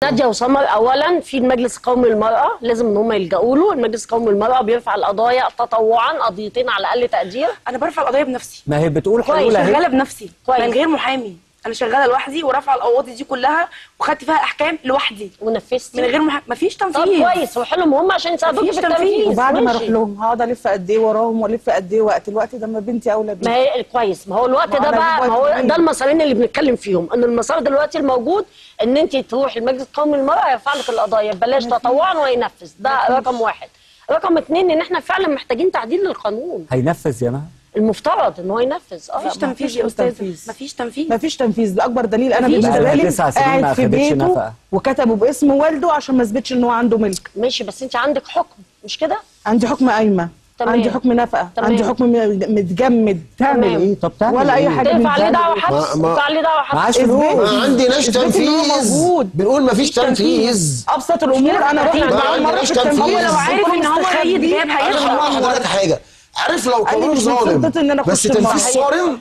ناديه وسمر اولا في المجلس القومي للمراه لازم ان هم يلجأوا له المجلس القومي للمراه بيرفع القضايا تطوعا قضيتين على اقل تقدير انا برفع القضيه بنفسي ما هي بتقول كويس، حلول اهي شغاله بنفسي كويس. من غير محامي انا شغاله لوحدي ورافعه القواضي دي كلها وخدت فيها احكام لوحدي ونفذتي من غير محامي مفيش طب تنفيذ كويس وحلو ما هم عشان يساعدوكي مفيش في التنفيذ تنفيذ. وبعد ما اروح ماشي. لهم هقعد الف قد ايه وراهم والف قد ايه وقت الوقت ده ما بنتي اولى بيه ما هي كويس ما هو الوقت ما ده أنا بقى ما هو دلوقتي ده المسارين اللي بنتكلم فيهم ان المسار دلوقتي الموجود ان انت تروحي المجلس القومي للمراه يرفع لك القضايا بلاش تطوعا وينفذ ده رقم واحد رقم اتنين ان احنا فعلا محتاجين تعديل للقانون هينفذ يا مها المفترض ان هو ينفذ اه مفيش ما تنفيذ فيش يا استاذه تنفيذ. مفيش تنفيذ ما فيش تنفيذ ده اكبر دليل انا مفيش. بالنسبه بقالها لي تسع سنين ما قاعد في أخدتش بيته نفقة. وكتبوا باسم والده عشان ما اثبتش ان هو عنده ملك ماشي بس انت عندك حكم مش كده عندي حكم قايمه تمام. عندي حكم نفقه تمام. عندي حكم م- متجمد تعمل تمام. ايه طب تعمل ولا اي إيه؟ حاجه ترفع عليه من دعوه ده. حبس ما- ما- ترفع عليه دعوه معاش حبس فلوس ما عندناش إثبات إن هو تنفيذ موجود. بنقول مفيش تنفيذ ابسط الامور انا رحت ما معاه مره عندناش في التنفيذ تنفيذ. هو لو عارف ان هو هيتجاب انا هيطلع هقول لحضرتك حاجه عارف لو قال لي قانون مش من ظالم سلطتي إن أنا بس أخش تنفيذ المعهد. صارم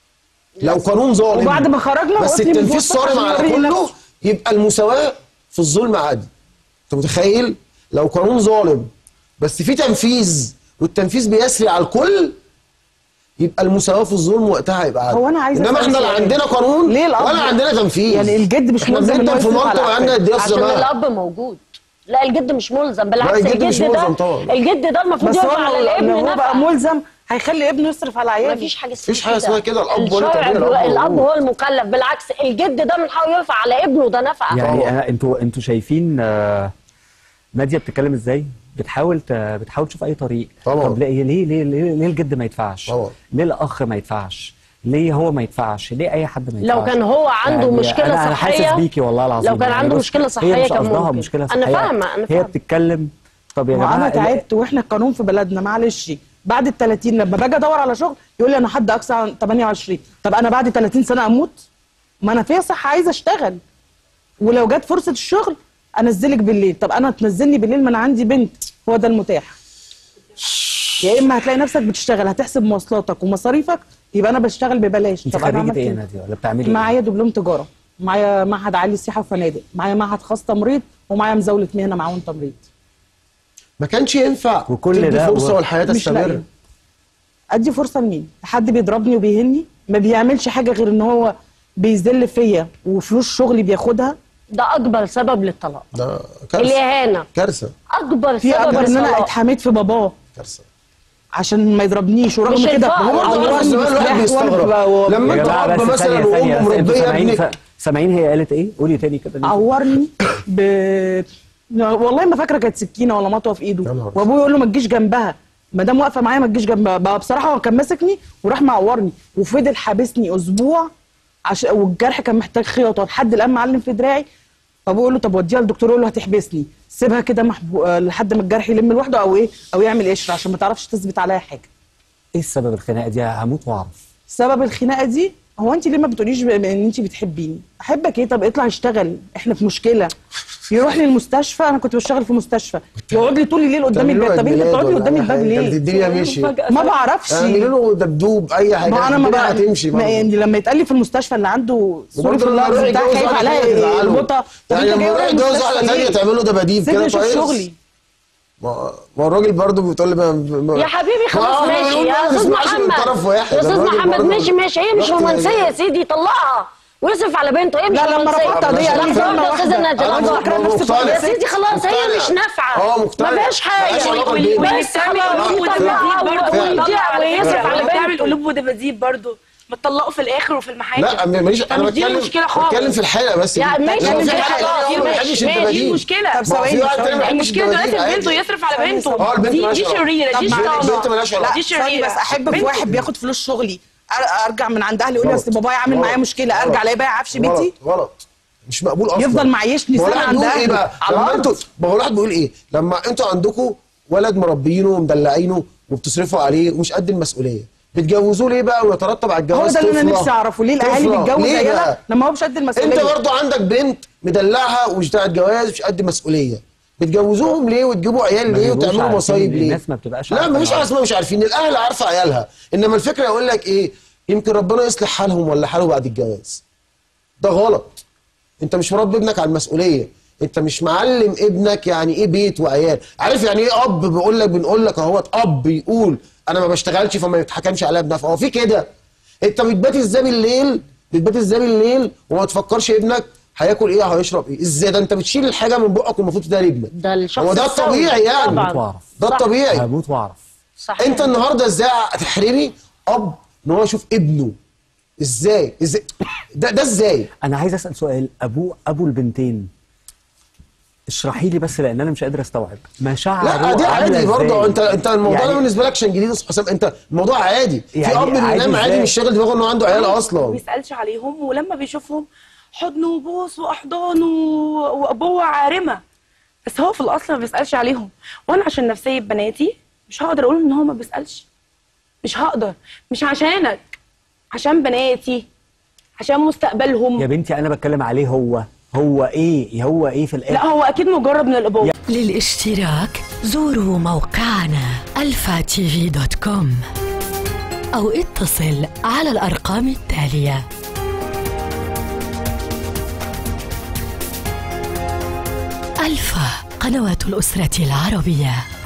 لو قانون ظالم وبعد ما خرجنا بس وقلت لي التنفيذ متوسط صارم عشان على يوريني كله نفسه. يبقى المساواه في الظلم عادي انت متخيل لو قانون ظالم بس في تنفيذ والتنفيذ بيسري على الكل يبقى المساواه في الظلم وقتها هيبقى عادي هو أنا عايزة انما أسأل احنا لا سؤال. عندنا قانون ليه الأب- ولا عندنا تنفيذ يعني الجد مش احنا ملزم إن بنبدا هو في يصرف على منطقه عندنا الأحفاد. الدراسه عشان زمان الاب موجود لا الجد مش ملزم بالعكس الجد الجد, مش ده ملزم طبعا. الجد ده المفروض بس يرفع هو على لو الابن هو بقى نفقه ملزم هيخلي ابنه يصرف على عياله مفيش حاجه اسمها مفيش حاجة اسمها كده، الأب ولا الشرع تربية، بيقول- الأب الاب موجود. هو المكلف بالعكس الجد ده من حقه يرفع على ابنه ده نفقه يعني طبعا. أنا انتوا انتوا شايفين آه، ناديه بتتكلم ازاي؟ بتحاول ت- بتحاول تشوف اي طريق طبعا. طب ليه ليه ليه ليه, ليه الجد ما يدفعش؟ طبعا. ليه الاخ ما يدفعش؟ ليه هو ما يدفعش؟ ليه اي حد ما يدفعش؟ لو كان هو عنده يعني مشكله أنا أنا صحيه حاسس بيكي والله العظيم لو كان يعني عنده بص، مشكله هي صحيه مش كان قصدها ممكن مشكله انا صحية. فاهمه انا هي فاهمه بتتكلم طب يا جماعه وانا ال- تعبت واحنا القانون في بلدنا معلش بعد ال 30 لما باجي ادور على شغل يقول لي انا حد اقصى عن 28 طب انا بعد 30 سنه اموت ما انا فيا صحه عايزه اشتغل ولو جت فرصه الشغل انزلك بالليل طب انا تنزلني بالليل ما انا عندي بنت هو ده المتاح يا اما هتلاقي نفسك بتشتغل هتحسب مواصلاتك ومصاريفك يبقى انا بشتغل ببلاش انت طب أنا خريجه عملت ايه يا إيه؟ ناديه ولا بتعملي ايه؟ معايا دبلوم تجاره معايا معهد عالي سياحه وفنادق معايا معهد خاص تمريض ومعايا مزاوله مهنه معاون تمريض ما كانش ينفع وكل تدي ده فرصه و- والحياه مش تستمر لاقية. ادي فرصه لمين حد بيضربني وبيهني ما بيعملش حاجه غير ان هو بيذل فيا وفلوس شغلي بياخدها ده اكبر سبب للطلاق ده كارثه الاهانه كارثه اكبر في سبب اكبر ان انا للطلاق اتحميت في باباه كارثه عشان ما يضربنيش ورغم مش كده الفقر. هو هو برضه عورني زمان الواحد بسلاح بيستغرب. وأنا- لما يا انت جماعه اب بس مثلا ثانيه ثانيه وام انتوا مربيه سامعين ابنك سامعين هي قالت ايه؟ قولي تاني كده عورني ب والله ما فاكره كانت سكينه ولا مطوه في يا ايده نهار وابويا يقول له ما تجيش جنبها ما دام واقفه معايا ما تجيش جنبها بقى بصراحه هو كان ماسكني وراح معورني وفضل حابسني اسبوع عشان والجرح كان محتاج خياطه لحد الان معلم في دراعي فابويا يقول له طب وديها للدكتور يقول له هتحبسني سيبها كده محبو... آه، لحد ما الجرح يلم لوحده او ايه او يعمل قشره عشان ما تعرفش تثبت عليا حاجه ايه السبب الخناقه دي؟ هموت واعرف سبب الخناقه دي هو انت ليه ما بتقوليش ب- ان انت بتحبيني احبك ايه طب اطلع اشتغل احنا في مشكله يروح لي المستشفى انا كنت بشتغل في مستشفى يقعد لي طول الليل قدام تعملوا الباب طب عيد انت ميلاد بتقعد لي ولا قدام أي الباب حاجة، كانت ليه الدنيا مشيت ما بعرفش اعملوا له دبدوب اي حاجه ما انا ما الدنيا بقى هتمشي ما برضه. يعني لما يتقال لي في المستشفى اللي عنده سوري وبرضه في لما اللفظ يروح بتاع يتجوز خايف واحدة عليا تانية تزعله. البطه طب يعني انت لما جاي يروح رايح يتجوز المستشفى واحده ثانيه ليه؟ تعمل له دباديب كده سيبني اشوف كويس شغلي ما ما الراجل برضه بتقول لي ما- ما- يا حبيبي ما خلاص هو ماشي بيقول يا ما استاذ نسمعش من محمد طرف واحد يا استاذ الراجل محمد برضه- ماشي ماشي هي مش رحت- رومانسيه يا سيدي طلقها ويصرف على بنته هي مش لا، لما رومانسيه رفعت قضية لا قال لي خلاص كلمة يا استاذه واحدة. ناديه أنا الله فاكرة أكبر. نفسي مقتنع. يا سيدي خلاص هي مقتنع. مش نافعه اه مقتنع ما فيهاش حاجه ملهاش علاقة واللي بالبيت. واللي بس بتعمل خلاص قلوب يطلقها ودباديب برضه ويضيع ويصرف على بتعمل بنته قلوب ودباديب برضه ما تطلقوا في الاخر وفي المحاكم لا ماليش انا فمش دي بتكلم المشكله خالص بتكلم في الحلقه بس يا دي. ماشي، لو ماشي، في حلقه خلاص، فيها ما ماشي، بيحبش ماشي، الدباديب دي المشكله طب ما هو في ثواني، واحد تاني ما ثواني. بيحبش المشكله دلوقتي الدباديب البنت عادي. ويصرف على ثواني، بنته ثواني. اه البنت دي مالهاش دي علاقة. شريره دي طب شيطانه البنت مالهاش علاقة. لا دي ثواني شريرة. بس احب في بنت. واحد بياخد فلوس شغلي أر- ارجع من عند اهلي يقول لي غلط. اصل بابايا عامل غلط. معايا مشكله غلط. ارجع الاقي بايع عفش غلط بيتي غلط مش مقبول اصلا يفضل معيشني ما هو سنة الواحد عند بيقول ايه أهله بقى على لما الأرض. انتوا ما هو الواحد بيقول ايه لما انتوا عندكم ولد مربينه ومدلعينه وبتصرفوا عليه ومش قد المسؤوليه بتجوزوه ليه بقى ويترتب على الجواز هو ده اللي انا طفلة؟ نفسي اعرفه ليه الاهالي طفلة. بتجوز ليه عيالها بقى؟ لما هو مش قد المسؤوليه انت برضو عندك بنت مدلعها ومش بتاعت جواز مش قد مسؤوليه بتجوزوهم ليه وتجيبوا عيال ما ليه بيبقوش وتعملوا عارفين، مصايب ليه الناس ما بتبقاش لا عارفة مفيش حاجه العيال. اسمها مش عارفين الاهل عارفه عيالها انما الفكره يقول لك ايه يمكن ربنا يصلح حالهم ولا حاله بعد الجواز ده غلط انت مش مربي ابنك على المسؤوليه انت مش معلم ابنك يعني ايه بيت وعيال عارف يعني ايه اب بيقول لك بنقول لك اهوت اب يقول انا ما بشتغلش فما يتحكمش عليا بنفع هو في كده انت بتبات ازاي بالليل بتبات ازاي بالليل وما تفكرش ابنك هياكل ايه هيشرب ايه ازاي ده انت بتشيل الحاجه من بقك والمفروض تديها لابنك ده الشخص هو ده السوي. الطبيعي يعني طبعاً. واعرف. ده صح. الطبيعي هموت واعرف صح انت النهارده ازاي هتحرمي اب ان هو يشوف ابنه ازاي ازاي ده ده ازاي انا عايز اسال سؤال ابو ابو البنتين اشرحي لي بس لان انا مش قادر استوعب مشاعره لا دي عاملة عادي برضه إزاي؟ انت انت الموضوع يعني ده بالنسبه لك عشان جديد يا أستاذ حسام انت الموضوع عادي في يعني اب بينام عادي عادي إزاي؟ مش شاغل دماغه انه عنده عيال ما اصلا بيسالش عليهم ولما بيشوفهم حضن وبوس واحضان و- وابوه عارمه بس هو في الاصل ما بيسالش عليهم وانا عشان نفسيه بناتي مش هقدر اقول ان هو ما بيسالش مش هقدر مش عشانك عشان بناتي عشان مستقبلهم يا بنتي انا بتكلم عليه هو هو ايه هو ايه في الاخر لا هو اكيد مجرد من الابوه للاشتراك زوروا موقعنا الفا تي في دوت كوم أو اتصل على الأرقام التالية ألفا قنوات الأسرة العربية